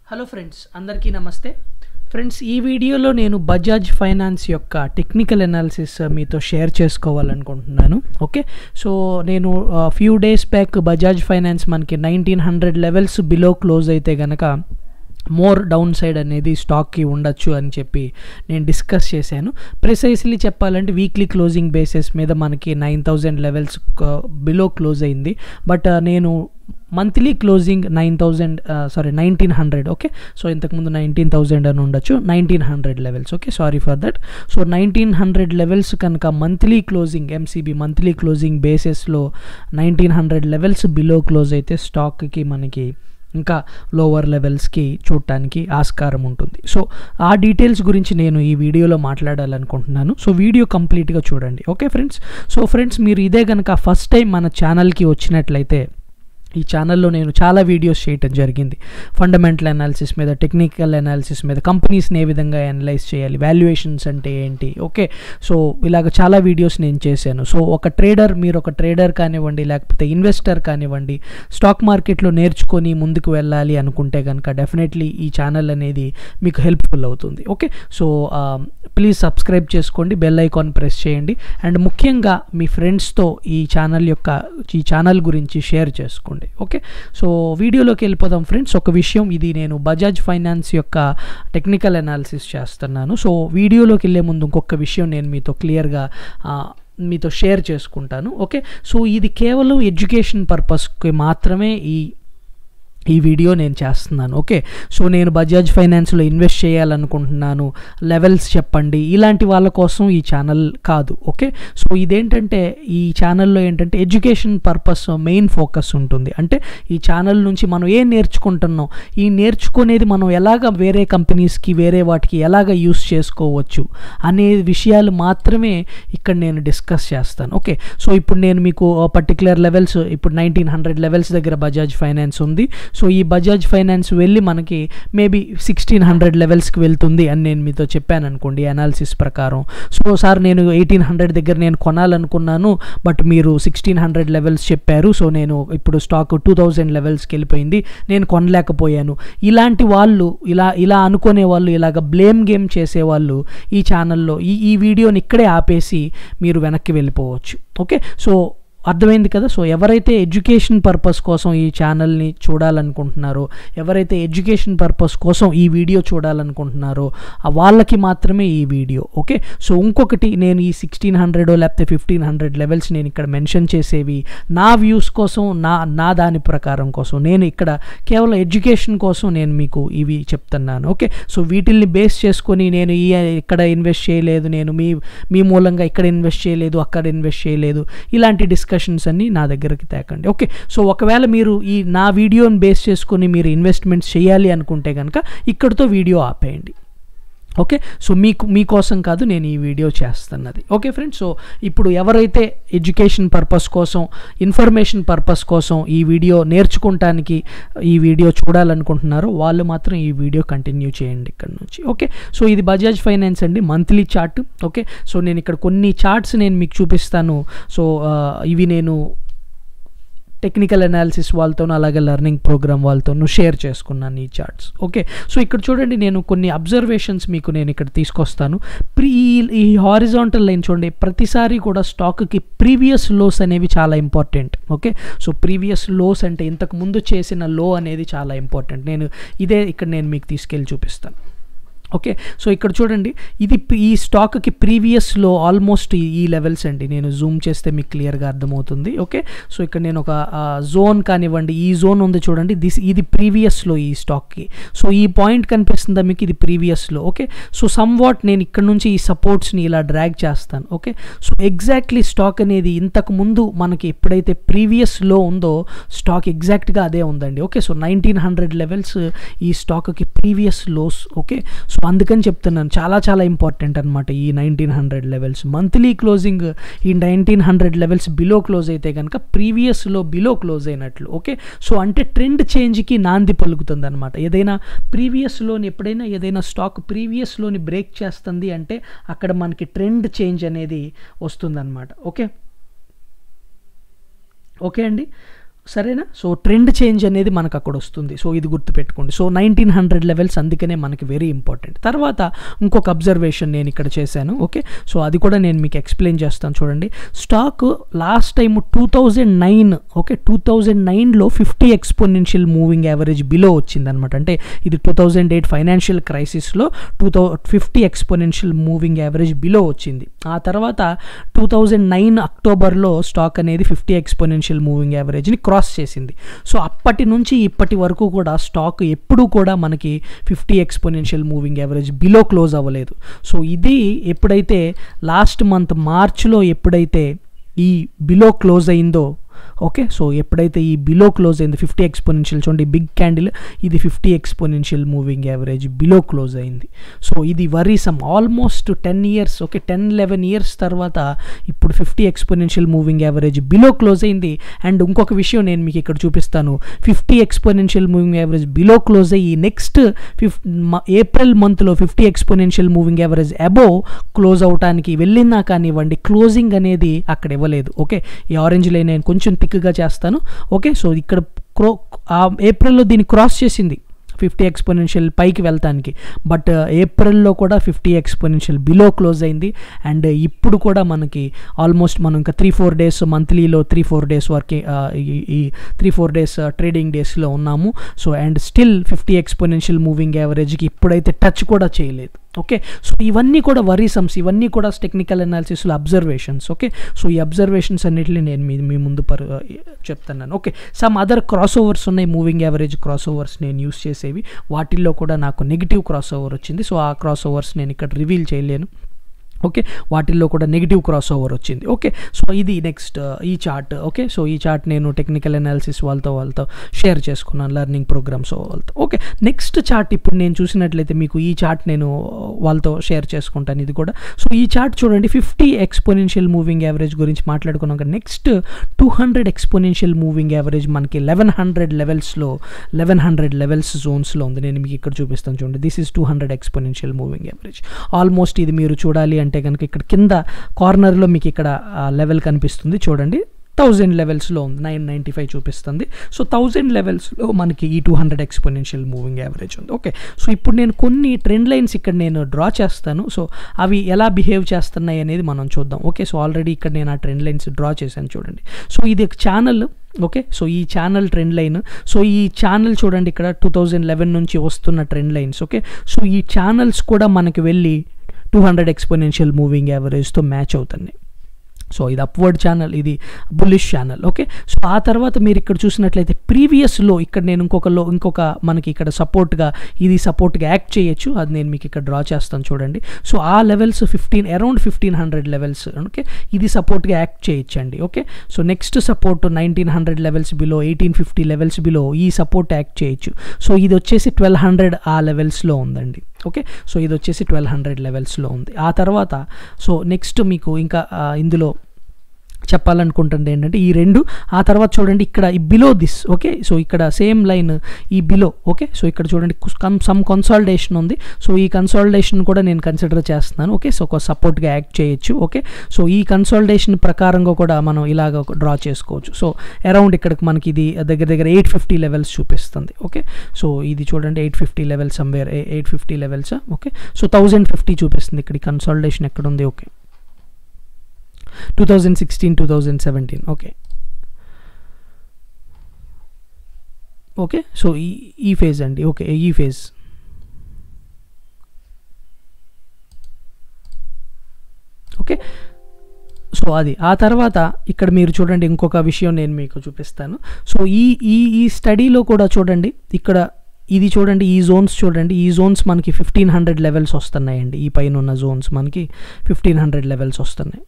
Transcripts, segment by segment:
hello friends అందరికీ నమస్తే friends ఈ వీడియోలో నేను బజాజ్ ఫైనాన్స్ యొక్క టెక్నికల్ అనాలిసిస్ మీతో షేర్ చేసుకోవాలనుకుంటున్నాను ఓకే సో నేను few days back Bajaj Finance మనకి nineteen hundred levels below close అయితే కనుక మోర్ డౌన్ సైడ్ అనేది స్టాక్కి ఉండొచ్చు అని చెప్పి నేను డిస్కస్ చేశాను ప్రిసైస్లీ చెప్పాలంటే వీక్లీ క్లోజింగ్ బేసిస్ మీద మనకి nine thousand levels below close అయింది బట్ నేను monthly closing nine thousand sorry nineteen hundred okay so ఇంతకుముందు నైన్టీన్ థౌజండ్ అని ఉండొచ్చు nineteen hundred levels okay sorry for that so nineteen hundred levels కనుక monthly closing MCB monthly closing బేసిస్లో nineteen hundred levels below close అయితే స్టాక్కి మనకి ఇంకా lower లెవెల్స్కి చూడటానికి ఆస్కారం ఉంటుంది సో ఆ డీటెయిల్స్ గురించి నేను ఈ వీడియోలో మాట్లాడాలనుకుంటున్నాను సో వీడియో కంప్లీట్గా చూడండి ఓకే ఫ్రెండ్స్ సో ఫ్రెండ్స్ మీరు ఇదే కనుక ఫస్ట్ టైం మన ఛానల్కి వచ్చినట్లయితే ఈ ఛానల్లో నేను చాలా వీడియోస్ చేయటం జరిగింది ఫండమెంటల్ అనాలిసిస్ మీద టెక్నికల్ అనాలిసిస్ మీద కంపెనీస్ని ఏ విధంగా అనలైజ్ చేయాలి వాల్యుయేషన్స్ అంటే ఏంటి ఓకే సో ఇలాగ చాలా వీడియోస్ నేను చేశాను సో ఒక ట్రేడర్ మీరు ఒక ట్రేడర్ కానివ్వండి లేకపోతే ఇన్వెస్టర్ కానివ్వండి స్టాక్ మార్కెట్లో నేర్చుకొని ముందుకు వెళ్ళాలి అనుకుంటే కనుక డెఫినెట్లీ ఈ ఛానల్ అనేది మీకు హెల్ప్ఫుల్ అవుతుంది ఓకే సో ప్లీజ్ సబ్స్క్రైబ్ చేసుకోండి బెల్ ఐకాన్ ప్రెస్ చేయండి అండ్ ముఖ్యంగా మీ ఫ్రెండ్స్తో ఈ ఛానల్ యొక్క ఈ ఛానల్ గురించి షేర్ చేసుకోండి ఓకే సో వీడియోలోకి వెళ్ళిపోదాం ఫ్రెండ్స్ ఒక విషయం ఇది నేను బజాజ్ ఫైనాన్స్ యొక్క టెక్నికల్ అనాలిసిస్ చేస్తున్నాను సో వీడియోలోకి వెళ్ళే ముందు ఇంకొక విషయం నేను మీతో క్లియర్గా మీతో షేర్ చేసుకుంటాను ఓకే సో ఇది కేవలం ఎడ్యుకేషన్ పర్పస్కి మాత్రమే ఈ ఈ వీడియో నేను చేస్తున్నాను ఓకే సో నేను బజాజ్ ఫైనాన్స్లో ఇన్వెస్ట్ చేయాలనుకుంటున్నాను లెవెల్స్ చెప్పండి ఇలాంటి వాళ్ళ కోసం ఈ ఛానల్ కాదు ఓకే సో ఇదేంటంటే ఈ ఛానల్లో ఏంటంటే ఎడ్యుకేషన్ పర్పస్ మెయిన్ ఫోకస్ ఉంటుంది అంటే ఈ ఛానల్ నుంచి మనం ఏం నేర్చుకుంటున్నాం ఈ నేర్చుకునేది మనం ఎలాగ వేరే కంపెనీస్కి వేరే వాటికి ఎలాగ యూస్ చేసుకోవచ్చు అనే విషయాలు మాత్రమే ఇక్కడ నేను డిస్కస్ చేస్తాను ఓకే సో ఇప్పుడు నేను మీకు పర్టికులర్ లెవెల్స్ ఇప్పుడు నైన్టీన్ హండ్రెడ్ లెవెల్స్ దగ్గర బజాజ్ ఫైనాన్స్ ఉంది సో ఈ బజాజ్ ఫైనాన్స్ వెళ్ళి మనకి మేబీ సిక్స్టీన్ హండ్రెడ్ లెవెల్స్కి వెళ్తుంది అని నేను మీతో చెప్పాను అనుకోండి అనాలిసిస్ ప్రకారం సో సార్ నేను ఎయిటీన్ హండ్రెడ్ దగ్గర నేను కొనాలనుకున్నాను బట్ మీరు సిక్స్టీన్ హండ్రెడ్ లెవెల్స్ చెప్పారు సో నేను ఇప్పుడు స్టాక్ టూ థౌజండ్ లెవెల్స్కి వెళ్ళిపోయింది నేను కొనలేకపోయాను ఇలాంటి వాళ్ళు ఇలా ఇలా అనుకునే వాళ్ళు ఇలాగ బ్లేమ్ గేమ్ చేసేవాళ్ళు ఈ ఛానల్లో ఈ ఈ వీడియోని ఇక్కడే ఆపేసి మీరు వెనక్కి వెళ్ళిపోవచ్చు ఓకే సో అర్థమైంది కదా సో ఎవరైతే ఎడ్యుకేషన్ పర్పస్ కోసం ఈ ఛానల్ని చూడాలనుకుంటున్నారో ఎవరైతే ఎడ్యుకేషన్ పర్పస్ కోసం ఈ వీడియో చూడాలనుకుంటున్నారో వాళ్ళకి మాత్రమే ఈ వీడియో ఓకే సో ఇంకొకటి నేను ఈ సిక్స్టీన్ హండ్రెడ్ లేకపోతే ఫిఫ్టీన్ హండ్రెడ్ లెవెల్స్ నేను ఇక్కడ మెన్షన్ చేసేవి నా వ్యూస్ కోసం నా నా దాని ప్రకారం కోసం నేను ఇక్కడ కేవలం ఎడ్యుకేషన్ కోసం నేను మీకు ఇవి చెప్తున్నాను ఓకే సో వీటిల్ని బేస్ చేసుకొని నేను ఈ ఇక్కడ ఇన్వెస్ట్ చేయలేదు నేను మీ మీ మూలంగా ఇక్కడ ఇన్వెస్ట్ చేయలేదు అక్కడ ఇన్వెస్ట్ చేయలేదు ఇలాంటి డిస్కషన్స్ అన్నీ నా దగ్గరికి తేకండి ఓకే సో ఒకవేళ మీరు ఈ నా వీడియోని బేస్ చేసుకొని మీరు ఇన్వెస్ట్మెంట్స్ చేయాలి అనుకుంటే కనుక ఇక్కడితో వీడియో ఆపేయండి ఓకే సో మీకు మీకోసం కాదు నేను ఈ వీడియో చేస్తున్నది ఓకే ఫ్రెండ్స్ సో ఇప్పుడు ఎవరైతే ఎడ్యుకేషన్ పర్పస్ కోసం ఇన్ఫర్మేషన్ పర్పస్ కోసం ఈ వీడియో నేర్చుకుంటానికి ఈ వీడియో చూడాలనుకుంటున్నారో వాళ్ళు మాత్రం ఈ వీడియో కంటిన్యూ చేయండి ఇక్కడ నుంచి ఓకే సో ఇది బజాజ్ ఫైనాన్స్ అండి మంత్లీ చార్ట్ ఓకే సో నేను ఇక్కడ కొన్ని చార్ట్స్ నేను మీకు చూపిస్తాను సో ఇవి నేను టెక్నికల్ అనాలిసిస్ వాళ్ళతోనూ అలాగే లెర్నింగ్ ప్రోగ్రామ్ వాళ్ళతోనూ షేర్ చేసుకున్నాను ఈ చార్ట్స్ ఓకే సో ఇక్కడ చూడండి నేను కొన్ని అబ్జర్వేషన్స్ మీకు నేను ఇక్కడ తీసుకొస్తాను ప్రీ ఈ హారిజాంటల్ లైన్ చూడండి ప్రతిసారి కూడా స్టాక్కి ప్రీవియస్ లోస్ అనేవి చాలా important okay so previous lows అంటే ఇంతకు ముందు చేసిన లో అనేది చాలా ఇంపార్టెంట్ నేను ఇదే ఇక్కడ నేను మీకు తీసుకెళ్ళి చూపిస్తాను ఓకే సో ఇక్కడ చూడండి ఇది ఈ స్టాక్కి ప్రీవియస్లో ఆల్మోస్ట్ ఈ లెవెల్స్ అండి నేను జూమ్ చేస్తే మీకు క్లియర్గా అర్థమవుతుంది ఓకే సో ఇక్కడ నేను ఒక జోన్ కానివ్వండి ఈ జోన్ ఉంది చూడండి దిస్ ఇది ప్రీవియస్లో ఈ స్టాక్కి సో ఈ పాయింట్ కనిపిస్తుందా మీకు ఇది ప్రీవియస్లో ఓకే సో సమ్ వాట్ నేను ఇక్కడ నుంచి ఈ సపోర్ట్స్ని ఇలా డ్రాగ్ చేస్తాను ఓకే సో ఎగ్జాక్ట్లీ స్టాక్ అనేది ఇంతకు ముందు మనకి ఎప్పుడైతే ప్రీవియస్లో ఉందో స్టాక్ ఎగ్జాక్ట్గా అదే ఉందండి okay so nineteen hundred levels ఈ స్టాక్కి ప్రీవియస్ లోస్ ఓకే సో అందుకని చెప్తున్నాను చాలా చాలా ఇంపార్టెంట్ అనమాట ఈ nineteen hundred levels monthly closing ఈ nineteen hundred levels below close అయితే కనుక ప్రీవియస్లో బిలో క్లోజ్ అయినట్లు ఓకే సో అంటే ట్రెండ్ చేంజ్కి నాంది పలుకుతుంది అనమాట ఏదైనా ప్రీవియస్లోని ఎప్పుడైనా ఏదైనా స్టాక్ ప్రీవియస్లోని బ్రేక్ చేస్తుంది అంటే అక్కడ మనకి ట్రెండ్ చేంజ్ అనేది వస్తుందన్నమాట ఓకే ఓకే అండి సరేనా సో ట్రెండ్ చేంజ్ అనేది మనకు అక్కడ వస్తుంది సో ఇది గుర్తుపెట్టుకోండి సో నైన్టీన్ హండ్రెడ్ లెవెల్స్ అందుకనే మనకి వెరీ ఇంపార్టెంట్ తర్వాత ఇంకొక అబ్జర్వేషన్ నేను ఇక్కడ చేశాను ఓకే సో అది కూడా నేను మీకు ఎక్స్ప్లెయిన్ చేస్తాను చూడండి stock last time two thousand nine okay two thousand నైన్లో fifty exponential moving average below వచ్చిందనమాట అంటే ఇది టూ థౌజండ్ ఎయిట్ ఫైనాన్షియల్ క్రైసిస్లో two thou fifty exponential moving average below వచ్చింది ఆ తర్వాత టూ థౌజండ్ నైన్ అక్టోబర్లో స్టాక్ అనేది ఫిఫ్టీ ఎక్స్పోనెన్షియల్ మూవింగ్ యావరేజ్ని క్రాస్ చేసింది సో అప్పటి నుంచి ఇప్పటి వరకు కూడా స్టాక్ ఎప్పుడూ కూడా మనకి fifty exponential moving average below close అవ్వలేదు సో ఇది ఎప్పుడైతే లాస్ట్ మంత్ మార్చ్లో ఎప్పుడైతే ఈ బిలో క్లోజ్ అయిందో ఓకే సో ఎప్పుడైతే ఈ బిలో క్లోజ్ అయింది ఫిఫ్టీ ఎక్స్పోనెన్షియల్ చూడండి బిగ్ క్యాండిల్ ఇది fifty exponential moving average below close అయింది సో ఇది worrisome almost ten years okay ten eleven years తర్వాత ఇప్పుడు fifty exponential moving average below close అయింది అండ్ ఇంకొక విషయం నేను మీకు ఇక్కడ చూపిస్తాను fifty exponential moving average below close అయ్యి నెక్స్ట్ ఫిఫ్ ఏప్రిల్ మంత్లో fifty exponential moving average above close అవటానికి వెళ్ళినా కానివ్వండి క్లోజింగ్ అనేది అక్కడ ఇవ్వలేదు ఓకే ఈ ఆరెంజ్ లైన్ నేను కొంచెం థిక్గా చేస్తాను ఓకే సో ఇక్కడ క్రో ఆ ఏప్రిల్లో దీన్ని క్రాస్ చేసింది ఫిఫ్టీ ఎక్స్పోనెన్షియల్ పైకి వెళ్తానికి బట్ ఏప్రిల్లో కూడా ఫిఫ్టీ ఎక్స్పోనెన్షియల్ బిలో క్లోజ్ అయింది అండ్ ఇప్పుడు కూడా మనకి ఆల్మోస్ట్ మనం ఇంకా త్రీ ఫోర్ డేస్ మంత్లీలో త్రీ ఫోర్ డేస్ వరకు ఈ త్రీ ఫోర్ డేస్ ట్రేడింగ్ డేస్లో ఉన్నాము so and still fifty exponential moving యావరేజ్కి ఇప్పుడైతే టచ్ కూడా చేయలేదు ఓకే సో ఇవన్నీ కూడా వరీసమ్స్ ఇవన్నీ కూడా టెక్నికల్ అనాలిసిస్లో అబ్జర్వేషన్స్ ఓకే సో ఈ అబ్జర్వేషన్స్ అన్నిటిని నేను మీ మీ ముందు పరు చెప్తున్నాను ఓకే సమ్ అదర్ క్రాస్ ఓవర్స్ ఉన్నాయి మూవింగ్ యావరేజ్ క్రాస్ ఓవర్స్ నేను యూస్ చేసేవి వాటిల్లో కూడా నాకు నెగిటివ్ క్రాస్ ఓవర్ వచ్చింది సో ఆ క్రాస్ ఓవర్స్ నేను ఇక్కడ రివీల్ చేయలేను ఓకే వాటిల్లో కూడా నెగిటివ్ క్రాస్ ఓవర్ వచ్చింది ఓకే సో ఇది నెక్స్ట్ ఈ చార్ట్ ఓకే సో ఈ చార్ట్ నేను టెక్నికల్ అనాలిసిస్ వాళ్ళతో వాళ్ళతో షేర్ చేసుకున్నాను లెర్నింగ్ ప్రోగ్రామ్స్ వాళ్ళతో ఓకే నెక్స్ట్ చార్ట్ ఇప్పుడు నేను చూసినట్లయితే మీకు ఈ చార్ట్ నేను వాళ్ళతో షేర్ చేసుకుంటాను ఇది కూడా సో ఈ చార్ట్ చూడండి ఫిఫ్టీ ఎక్స్పోనెన్షియల్ మూవింగ్ యావరేజ్ గురించి మాట్లాడుకున్నాక next two hundred exponential moving average మనకి లెవెన్ హండ్రెడ్ లెవెల్స్లో లెవెన్ హండ్రెడ్ లెవెల్స్ జోన్స్లో ఉంది నేను మీకు ఇక్కడ చూపిస్తాను చూడండి this is two hundred exponential moving average almost ఇది మీరు చూడాలి అంటే కనుక ఇక్కడ కింద కార్నర్లో మీకు ఇక్కడ లెవెల్ కనిపిస్తుంది చూడండి థౌజండ్ లెవెల్స్లో ఉంది నైన్ నైంటీ ఫైవ్ చూపిస్తుంది సో థౌజండ్ లెవెల్స్లో మనకి ఈ two hundred exponential moving average ఉంది ఓకే సో ఇప్పుడు నేను కొన్ని ట్రెండ్ లైన్స్ ఇక్కడ నేను డ్రా చేస్తాను సో అవి ఎలా బిహేవ్ చేస్తున్నాయి అనేది మనం చూద్దాం ఓకే సో ఆల్రెడీ ఇక్కడ నేను ఆ ట్రెండ్ లైన్స్ డ్రా చేశాను చూడండి సో ఇది ఒక ఛానల్ ఓకే సో ఈ ఛానల్ ట్రెండ్ లైన్ సో ఈ ఛానల్ చూడండి ఇక్కడ టూ థౌజండ్ లెవెన్ నుంచి వస్తున్న ట్రెండ్ లైన్స్ ఓకే సో ఈ ఛానల్స్ కూడా మనకి వెళ్ళి టూ హండ్రెడ్ ఎక్స్పోనెన్షియల్ మూవింగ్ యావరేజ్తో మ్యాచ్ అవుతున్నాయి సో ఇది అప్వర్డ్ ఛానల్ ఇది బుల్లిష్ ఛానల్ ఓకే సో ఆ తర్వాత మీరు ఇక్కడ చూసినట్లయితే ప్రీవియస్లో ఇక్కడ నేను ఇంకొక లో ఇంకొక మనకి ఇక్కడ సపోర్ట్గా ఇది సపోర్ట్గా యాక్ట్ చేయొచ్చు అది నేను మీకు ఇక్కడ డ్రా చేస్తాను చూడండి సో ఆ levels fifteen around fifteen hundred levels okay ఇది సపోర్ట్గా యాక్ట్ చేయొచ్చండి okay so next support nineteen hundred levels below eighteen fifty levels below ఈ సపోర్ట్ యాక్ట్ చేయొచ్చు సో ఇది వచ్చేసి ట్వెల్వ్ హండ్రెడ్ ఆ లెవెల్స్లో ఉందండి ఓకే సో ఇది వచ్చేసి ట్వెల్వ్ హండ్రెడ్ లెవెల్స్లో ఉంది ఆ తర్వాత సో నెక్స్ట్ మీకు ఇంకా ఇందులో చెప్పాలనుకుంటుంది ఏంటంటే ఈ రెండు ఆ తర్వాత చూడండి ఇక్కడ ఈ బిలో దిస్ ఓకే సో ఇక్కడ సేమ్ లైన్ ఈ బిలో ఓకే సో ఇక్కడ చూడండి సమ్ కన్సాలిడేషన్ ఉంది సో ఈ కన్సాలిడేషన్ కూడా నేను కన్సిడర్ చేస్తున్నాను ఓకే సో ఒక సపోర్ట్గా యాక్ట్ చేయొచ్చు ఓకే సో ఈ కన్సాలిడేషన్ ప్రకారంగా కూడా మనం ఇలాగ డ్రా చేసుకోవచ్చు సో అరౌండ్ ఇక్కడికి మనకి ఇది దగ్గర దగ్గర ఎయిట్ ఫిఫ్టీ లెవెల్స్ చూపిస్తుంది ఓకే సో ఇది చూడండి eight fifty levels somewhere eight fifty levels okay so thousand fifty చూపిస్తుంది ఇక్కడ కన్సాలిడేషన్ ఎక్కడ ఉంది okay two thousand sixteen two thousand seventeen okay okay so ఈ ఈ ఫేజ్ అండి ఓకే ఈ ఫేజ్ ఓకే సో అది ఆ తర్వాత ఇక్కడ మీరు చూడండి ఇంకొక విషయం నేను మీకు చూపిస్తాను సో ఈ ఈ ఈ స్టడీలో కూడా చూడండి ఇక్కడ ఇది చూడండి ఈ జోన్స్ చూడండి ఈ జోన్స్ మనకి ఫిఫ్టీన్ హండ్రెడ్ లెవెల్స్ వస్తున్నాయండి ఈ పైన ఉన్న జోన్స్ మనకి ఫిఫ్టీన్ హండ్రెడ్ లెవెల్స్ వస్తున్నాయి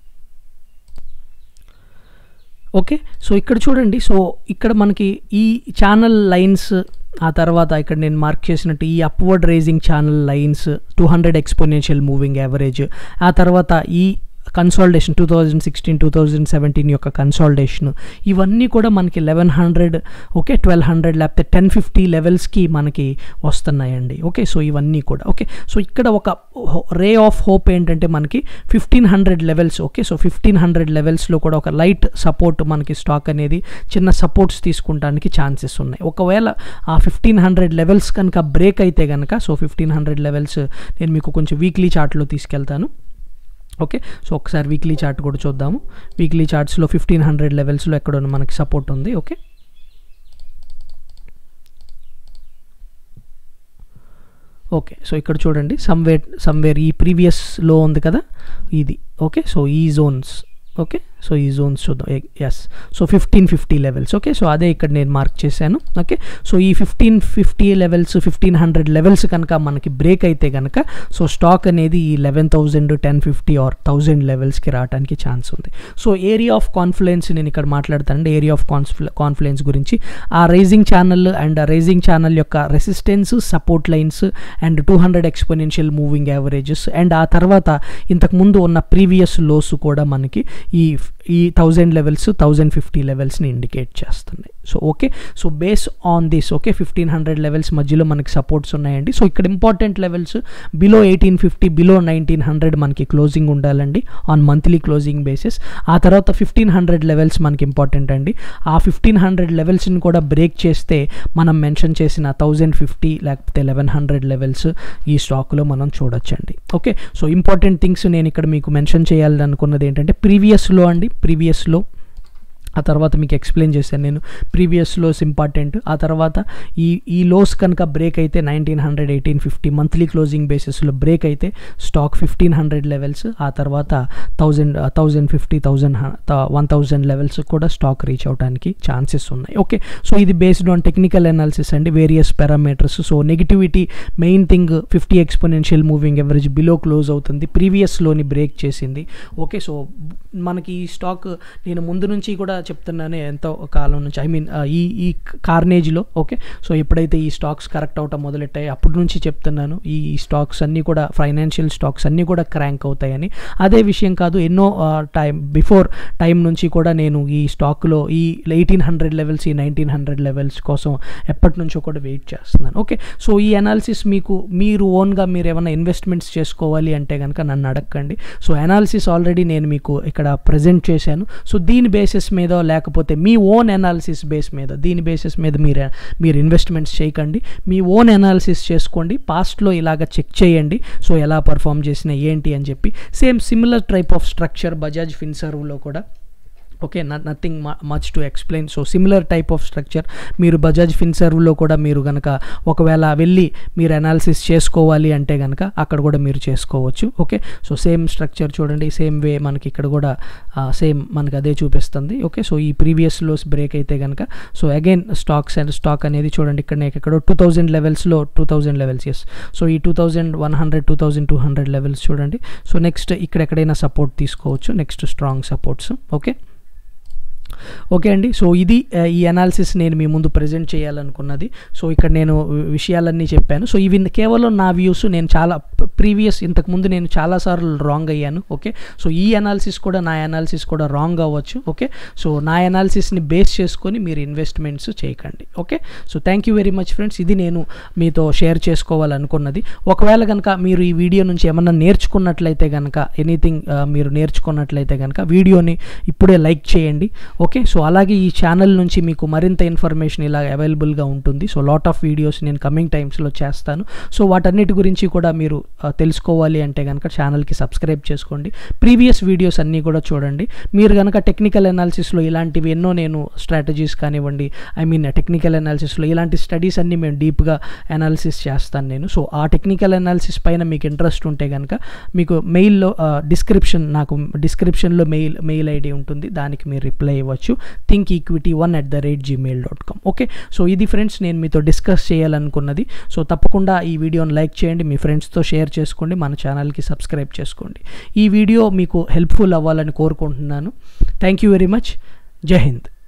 ఓకే సో ఇక్కడ చూడండి సో ఇక్కడ మనకి ఈ ఛానల్ లైన్స్ ఆ తర్వాత ఇక్కడ నేను మార్క్ చేసినట్టు ఈ upward raising channel lines two hundred exponential moving average ఆ తర్వాత ఈ consolidation two thousand sixteen two thousand seventeen యొక్క కన్సాలిడేషన్ ఇవన్నీ కూడా మనకి eleven hundred okay twelve hundred లేకపోతే టెన్ ఫిఫ్టీ లెవెల్స్కి మనకి వస్తున్నాయండి ఓకే సో ఇవన్నీ కూడా ఓకే సో ఇక్కడ ఒక రే ఆఫ్ హోప్ ఏంటంటే మనకి fifteen hundred levels okay so fifteen hundred లెవెల్స్లో కూడా ఒక లైట్ సపోర్ట్ మనకి స్టాక్ అనేది చిన్న సపోర్ట్స్ తీసుకుంటానికి ఛాన్సెస్ ఉన్నాయి ఒకవేళ ఆ ఫిఫ్టీన్ హండ్రెడ్ లెవెల్స్ కనుక బ్రేక్ అయితే కనుక సో ఫిఫ్టీన్ హండ్రెడ్ లెవెల్స్ నేను మీకు కొంచెం వీక్లీ చార్ట్లో తీసుకెళ్తాను ఓకే సో ఒకసారి వీక్లీ చార్ట్ కూడా చూద్దాము వీక్లీ చార్ట్స్లో ఫిఫ్టీన్ హండ్రెడ్ లెవెల్స్లో ఎక్కడ మనకి సపోర్ట్ ఉంది ఓకే ఓకే సో ఇక్కడ చూడండి సమ్వేర్ సమ్వేర్ ఈ ప్రీవియస్ లో ఉంది కదా ఇది ఓకే సో ఈ జోన్స్ ఓకే సో ఈ జోన్స్ చూద్దాం yes so fifteen fifty levels okay so అదే ఇక్కడ నేను మార్క్ చేశాను ఓకే సో ఈ fifteen fifty levels fifteen hundred levels కనుక మనకి బ్రేక్ అయితే కనుక సో స్టాక్ అనేది ఈ eleven thousand ten fifty or thousand లెవెల్స్కి రావడానికి ఛాన్స్ ఉంది సో ఏరియా ఆఫ్ కాన్ఫ్లుయెన్స్ నేను ఇక్కడ మాట్లాడతానండి ఏరియా ఆఫ్ కాన్ఫ్లు కాన్ఫ్లుయెన్స్ గురించి ఆ రైజింగ్ ఛానల్ అండ్ ఆ రైజింగ్ ఛానల్ యొక్క resistance support lines and two hundred exponential moving averages and ఆ తర్వాత ఇంతకుముందు ఉన్న ప్రీవియస్ లోస్ కూడా మనకి ఈ ఈ థౌజండ్ లెవెల్స్ థౌజండ్ ఫిఫ్టీ లెవెల్స్ని ఇండికేట్ చేస్తున్నాయి so okay so base on this okay fifteen hundred levels మధ్యలో మనకి సపోర్ట్స్ ఉన్నాయండి సో ఇక్కడ important levels below eighteen fifty below nineteen hundred మనకి క్లోజింగ్ ఉండాలండి ఆన్ మంత్లీ క్లోజింగ్ బేసిస్ ఆ తర్వాత ఫిఫ్టీన్ హండ్రెడ్ లెవెల్స్ మనకి ఇంపార్టెంట్ అండి ఆ ఫిఫ్టీన్ హండ్రెడ్ లెవెల్స్ని కూడా బ్రేక్ చేస్తే మనం మెన్షన్ చేసిన థౌజండ్ ఫిఫ్టీ లేకపోతే లెవెన్ హండ్రెడ్ లెవెల్స్ ఈ స్టాక్లో మనం చూడొచ్చండి ఓకే సో ఇంపార్టెంట్ థింగ్స్ నేను ఇక్కడ మీకు మెన్షన్ చేయాలని అనుకున్నది ఏంటంటే ప్రీవియస్లో అండి ప్రీవియస్లో ఆ తర్వాత మీకు ఎక్స్ప్లెయిన్ చేశాను నేను ప్రీవియస్ లోస్ ఇంపార్టెంట్ ఆ తర్వాత ఈ ఈ లోస్ కనుక బ్రేక్ అయితే nineteen hundred eighteen fifty monthly closing బేసిస్లో బ్రేక్ అయితే స్టాక్ ఫిఫ్టీన్ హండ్రెడ్ లెవెల్స్ ఆ తర్వాత thousand thousand fifty thousand one thousand levels కూడా స్టాక్ రీచ్ అవడానికి ఛాన్సెస్ ఉన్నాయి ఓకే సో ఇది బేస్డ్ ఆన్ టెక్నికల్ అనాలిసిస్ అండి various parameters so negativity main thing fifty exponential moving average below close అవుతుంది ప్రీవియస్లోని break చేసింది ఓకే సో మనకి ఈ స్టాక్ నేను ముందు నుంచి కూడా చెప్తున్నాను ఎంతో కాలం నుంచి ఐ మీన్ ఈ ఈ కార్నేజ్లో ఓకే సో ఎప్పుడైతే ఈ స్టాక్స్ కరెక్ట్ అవటం మొదలెట్టాయి అప్పటి నుంచి చెప్తున్నాను ఈ స్టాక్స్ అన్నీ కూడా ఫైనాన్షియల్ స్టాక్స్ అన్నీ కూడా క్రాంక్ అవుతాయని అదే విషయం కాదు ఎన్నో టైం బిఫోర్ టైం నుంచి కూడా నేను ఈ స్టాక్లో ఈ ఎయిటీన్ హండ్రెడ్ లెవెల్స్ ఈ నైన్టీన్ హండ్రెడ్ లెవెల్స్ కోసం ఎప్పటి నుంచో కూడా వెయిట్ చేస్తున్నాను ఓకే సో ఈ అనాలిసిస్ మీకు మీరు ఓన్గా మీరు ఏమైనా ఇన్వెస్ట్మెంట్స్ చేసుకోవాలి అంటే కనుక నన్ను అడగండి సో అనాలిసిస్ ఆల్రెడీ నేను మీకు ఇక్కడ ప్రజెంట్ చేశాను సో దీని బేసిస్ మీద లేకపోతే మీ ఓన్ అనాలిసిస్ బేస్ మీద దీని బేసిస్ మీద మీరు మీరు ఇన్వెస్ట్మెంట్స్ చేయకండి మీ ఓన్ అనాలిసిస్ చేసుకోండి పాస్ట్లో ఇలాగ చెక్ చేయండి సో ఎలా పర్ఫామ్ చేసిన ఏంటి అని చెప్పి same similar type of structure Bajaj ఫిన్సర్వ్లో కూడా okay nothing much to explain so similar type of structure మీరు బజాజ్ ఫిన్సర్వ్లో కూడా మీరు కనుక ఒకవేళ వెళ్ళి మీరు అనాలిసిస్ చేసుకోవాలి అంటే కనుక అక్కడ కూడా మీరు చేసుకోవచ్చు ఓకే సో సేమ్ స్ట్రక్చర్ చూడండి సేమ్ వే మనకి ఇక్కడ కూడా సేమ్ మనకి అదే చూపిస్తుంది ఓకే సో ఈ ప్రీవియస్ లోస్ బ్రేక్ అయితే కనుక so again stocks and stock అనేది చూడండి ఇక్కడ ఎక్కడో టూ థౌజండ్ లెవెల్స్లో two thousand levels yes so ఈ two thousand one hundred two thousand two hundred levels చూడండి సో నెక్స్ట్ ఇక్కడ ఎక్కడైనా సపోర్ట్ తీసుకోవచ్చు next strong supports okay okay అండి సో ఇది ఈ అనాలిసిస్ నేను మీ ముందు ప్రజెంట్ చేయాలనుకున్నది సో ఇక్కడ నేను విషయాలన్నీ చెప్పాను సో ఇవి కేవలం నా వ్యూస్ నేను చాలా ప్రీవియస్ ఇంతకుముందు నేను చాలాసార్లు రాంగ్ అయ్యాను ఓకే సో ఈ అనాలిసిస్ కూడా నా అనాలిసిస్ కూడా రాంగ్ అవ్వచ్చు ఓకే సో నా అనాలిసిస్ని బేస్ చేసుకొని మీరు ఇన్వెస్ట్మెంట్స్ చేయకండి okay so thank you very much friends ఇది నేను మీతో షేర్ చేసుకోవాలనుకున్నది ఒకవేళ కనుక మీరు ఈ వీడియో నుంచి ఏమన్నా నేర్చుకున్నట్లయితే కనుక ఎనీథింగ్ మీరు నేర్చుకున్నట్లయితే కనుక వీడియోని ఇప్పుడే లైక్ చేయండి ఓకే సో అలాగే ఈ ఛానల్ నుంచి మీకు మరింత ఇన్ఫర్మేషన్ ఇలా అవైలబుల్గా ఉంటుంది సో లాట్ ఆఫ్ వీడియోస్ నేను కమింగ్ టైమ్స్లో చేస్తాను సో వాటన్నిటి గురించి కూడా మీరు తెలుసుకోవాలి అంటే కనుక ఛానల్కి సబ్స్క్రైబ్ చేసుకోండి ప్రీవియస్ వీడియోస్ అన్నీ కూడా చూడండి మీరు కనుక టెక్నికల్ అనాలిసిస్లో ఇలాంటివి ఎన్నో నేను స్ట్రాటజీస్ కానివ్వండి ఐ మీన్ టెక్నికల్ అనాలిసిస్లో ఇలాంటి స్టడీస్ అన్నీ మేము డీప్గా అనాలిసిస్ చేస్తాను నేను సో ఆ టెక్నికల్ అనాలిసిస్ పైన మీకు ఇంట్రెస్ట్ ఉంటే కనుక మీకు మెయిల్లో డిస్క్రిప్షన్ నాకు డిస్క్రిప్షన్లో మెయిల్ మెయిల్ ఐడి ఉంటుంది దానికి మీరు రిప్లై ఇవ్వచ్చు think equity one at the rate Gmail dot com okay so ఇది ఫ్రెండ్స్ నేను మీతో డిస్కస్ చేయాలనుకున్నది సో తప్పకుండా ఈ వీడియోని లైక్ చేయండి మీ ఫ్రెండ్స్తో షేర్ చేసుకోండి మన ఛానల్కి సబ్స్క్రైబ్ చేసుకోండి ఈ వీడియో మీకు హెల్ప్ఫుల్ అవ్వాలని కోరుకుంటున్నాను థ్యాంక్ యూ వెరీ మచ్ జై హింద్